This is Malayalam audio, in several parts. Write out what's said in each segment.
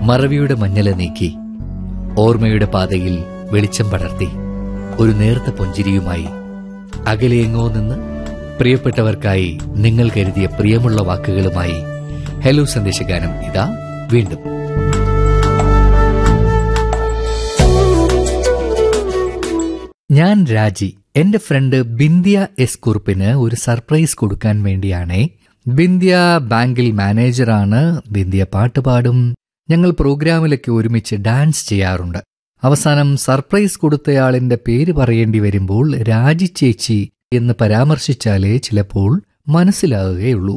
മറവിയുടെ മഞ്ഞല നീക്കി ഓർമ്മയുടെ പാതയിൽ വെളിച്ചം പടർത്തി ഒരു നേർത്ത പുഞ്ചിരിയുമായി അകലെയെങ്ങോ നിന്ന് പ്രിയപ്പെട്ടവർക്കായി നിങ്ങൾ കരുതിയ പ്രിയമുള്ള വാക്കുകളുമായി ഹലോ സന്ദേശഗാനം ഇതാ വീണ്ടും ഞാൻ രാജി എന്റെ ഫ്രണ്ട് ബിന്ദിയ എസ് കുറുപ്പിന് ഒരു സർപ്രൈസ് കൊടുക്കാൻ വേണ്ടിയാണേ ബിന്ദിയ ബാങ്കിൽ മാനേജറാണ് ബിന്ദിയ പാട്ട് പാടും ഞങ്ങൾ പ്രോഗ്രാമിലൊക്കെ ഒരുമിച്ച് ഡാൻസ് ചെയ്യാറുണ്ട് അവസാനം സർപ്രൈസ് കൊടുത്തയാളിന്റെ പേര് പറയേണ്ടി വരുമ്പോൾ രാജി ചേച്ചി എന്ന് പരാമർശിച്ചാലേ ചിലപ്പോൾ മനസ്സിലാകുകയുള്ളൂ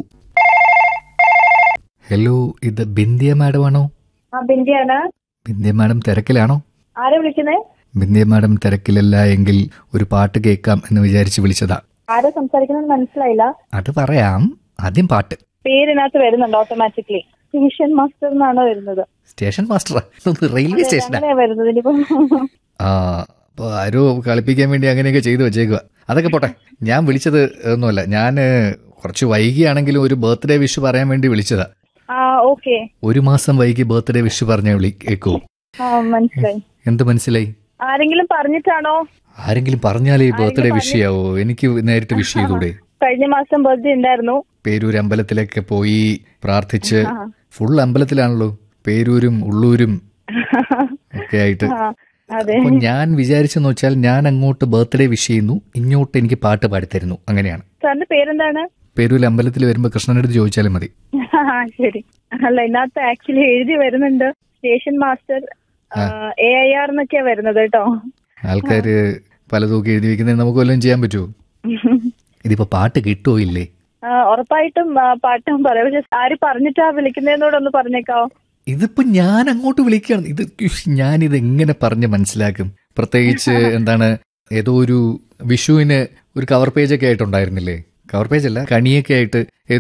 ഹലോ ഇത് ബിന്ദിയ മാഡം ആണോ ആ ബിന്ദിയാണ് ബിന്ദിയ മാഡം തിരക്കിലാണോ ആരാ വിളിക്കുന്നേ ബിന്ദിയ മാഡം തിരക്കിലല്ല എങ്കിൽ ഒരു പാട്ട് കേൾക്കാം എന്ന് വിചാരിച്ച് വിളിച്ചതാ ആരാ സംസാരിക്കുന്നത് മനസ്സിലായില്ല അത് പറയാം ആദ്യം പാട്ട് പേരിനകത്ത് വരുന്നുണ്ട് ഓട്ടോമാറ്റിക്കലി സ്റ്റേഷൻ മാസ്റ്റർ എന്നാണ് വരുന്നത് സ്റ്റേഷൻ മാസ്റ്ററാ ഇത് റെയിൽവേ സ്റ്റേഷനാ അങ്ങനെയാ വരുന്നത് ഇനിയിപ്പോ ആ അപ്പൊ ആരോ കളിപ്പിക്കാൻ വേണ്ടി അങ്ങനെയൊക്കെ ചെയ്തു വെച്ചേക്കുക അതൊക്കെ പോട്ടെ ഞാൻ വിളിച്ചത് ഒന്നുമല്ല ഞാൻ കുറച്ച് വൈകിയാണെങ്കിലും ഒരു ബർത്ത്ഡേ വിഷ് പറയാൻ വേണ്ടി വിളിച്ചതാ ആ ഓക്കെ ഒരു മാസം വൈകി ബർത്ത്ഡേ വിഷ് പറഞ്ഞ വിളി കേൾക്കൂ ആ മനസ്സിലായി എന്ത് മനസ്സിലായി ആരെങ്കിലും പറഞ്ഞിട്ടാണോ ആരെങ്കിലും പറഞ്ഞാലേ ബർത്ത്ഡേ വിഷ് ചെയ്യാവോ എനിക്ക് നേരിട്ട് വിഷ് ചെയ്തൂടെ കഴിഞ്ഞ മാസം ബർത്ത്ഡേ ഉണ്ടായിരുന്നു പേരൂർ അമ്പലത്തിലൊക്കെ പോയി പ്രാർത്ഥിച്ച് ആ. ഫുൾ അമ്പലത്തിലാണല്ലോ പേരൂരും ഉള്ളൂരും ഒക്കെ ആയിട്ട് ആ അതെ അപ്പൊ ഞാൻ വിചാരിച്ചെന്ന് വെച്ചാൽ ഞാൻ അങ്ങോട്ട് ബർത്ത്ഡേ വിഷ് ചെയ്യുന്നു ഇങ്ങോട്ട് എനിക്ക് പാട്ട് പാടിത്തരുന്നു അങ്ങനെയാണ് സാറിന്റെ പേരെന്താണ് പേരൂർ അമ്പലത്തിൽ വരുമ്പോ കൃഷ്ണനടുത്ത് ചോദിച്ചാലും മതി ആ ശരി അല്ല ഇതിനകത്ത് ആക്ച്വലി എഴുതി വരുന്നുണ്ട് station master A I R എന്നൊക്കെയാ വരുന്നത് കേട്ടോ ആൾക്കാര് പലതൊക്കെ എഴുതി വെക്കുന്നതിന് നമുക്ക് വല്ലതും ചെയ്യാൻ പറ്റുമോ ഇതിപ്പോ പാട്ട് കിട്ടുമോ ഇല്ലേ ആ, ഉറപ്പായിട്ടും ആ, പാട്ടും പറയാം പക്ഷെ ആര് പറഞ്ഞിട്ടാ വിളിക്കുന്നതിനോടൊന്ന് പറഞ്ഞേക്കാവോ ഇതിപ്പോ ഞാൻ അങ്ങോട്ട് വിളിക്കുകയാണ് ഇത് ഞാനിത് എങ്ങനെ പറഞ്ഞ് മനസ്സിലാക്കും പ്രത്യേകിച്ച് എന്താണ് ഏതോ ഒരു വിഷുവിന് ഒരു കവർ പേജൊക്കെ ആയിട്ടുണ്ടായിരുന്നില്ലേ കവർ പേജ് അല്ല കണിയൊക്കെ ആയിട്ട്